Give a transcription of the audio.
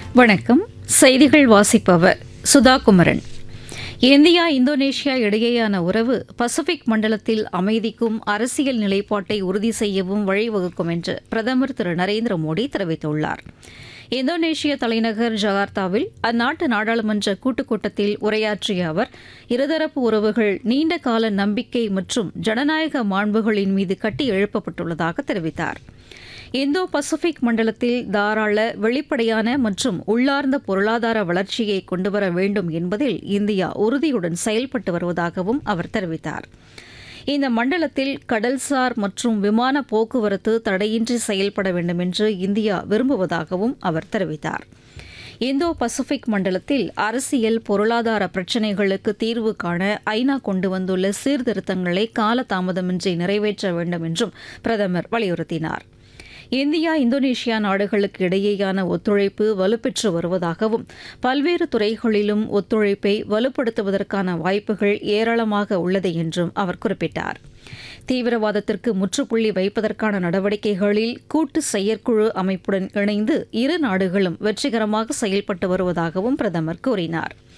வணக்கம் செய்திகள் வாசிப்பவர் சுதா குமரன் இந்தியா இந்தோனேஷியா இடையேயான உறவு பசிபிக் மண்டலத்தில் அமைதிக்கும் அரசியல் நிலைப்பாட்டை உறுதி செய்யவும் வழிவகுக்கும் என்று பிரதமர் திரு நரேந்திர மோடி தெரிவித்துள்ளார் இந்தோனேஷிய தலைநகர் ஜகார்த்தாவில் அந்நாட்டு நாடாளுமன்ற கூட்டுக் கூட்டத்தில் உரையாற்றிய அவர் இருதரப்பு உறவுகள் நீண்ட கால நம்பிக்கை மற்றும் ஜனநாயக மாண்புகளின் மீது கட்டி எழுப்பப்பட்டுள்ளதாக தெரிவித்தார் இந்தோ பசிபிக் மண்டலத்தில் தாராள வெளிப்படையான மற்றும் உள்ளார்ந்த பொருளாதார வளர்ச்சியை கொண்டுவர வேண்டும் என்பதில் இந்தியா உறுதியுடன் செயல்பட்டு வருவதாகவும் அவர் தெரிவித்தார் இந்த மண்டலத்தில் கடல்சார் மற்றும் விமான போக்குவரத்து தடையின்றி செயல்பட வேண்டும் என்று இந்தியா விரும்புவதாகவும் அவர் தெரிவித்தார் இந்தோ பசிபிக் மண்டலத்தில் அரசியல் பொருளாதார பிரச்சினைகளுக்கு தீர்வு காண ஐநா கொண்டு வந்துள்ள சீர்திருத்தங்களை காலதாமதமின்றி நிறைவேற்ற வேண்டும் என்றும் பிரதமர் வலியுறுத்தினார் இந்தியா இந்தோனேஷியா நாடுகளுக்கு இடையேயான ஒத்துழைப்பு வலுப்பெற்று வருவதாகவும் பல்வேறு துறைகளிலும் ஒத்துழைப்பை வலுப்படுத்துவதற்கான வாய்ப்புகள் ஏராளமாக உள்ளது என்றும் அவர் குறிப்பிட்டார் தீவிரவாதத்திற்கு முற்றுப்புள்ளி வைப்பதற்கான நடவடிக்கைகளில் கூட்டு செயற்குழு அமைப்புடன் இணைந்து இரு நாடுகளும் வெற்றிகரமாக செயல்பட்டு வருவதாகவும் பிரதமர் கூறினார்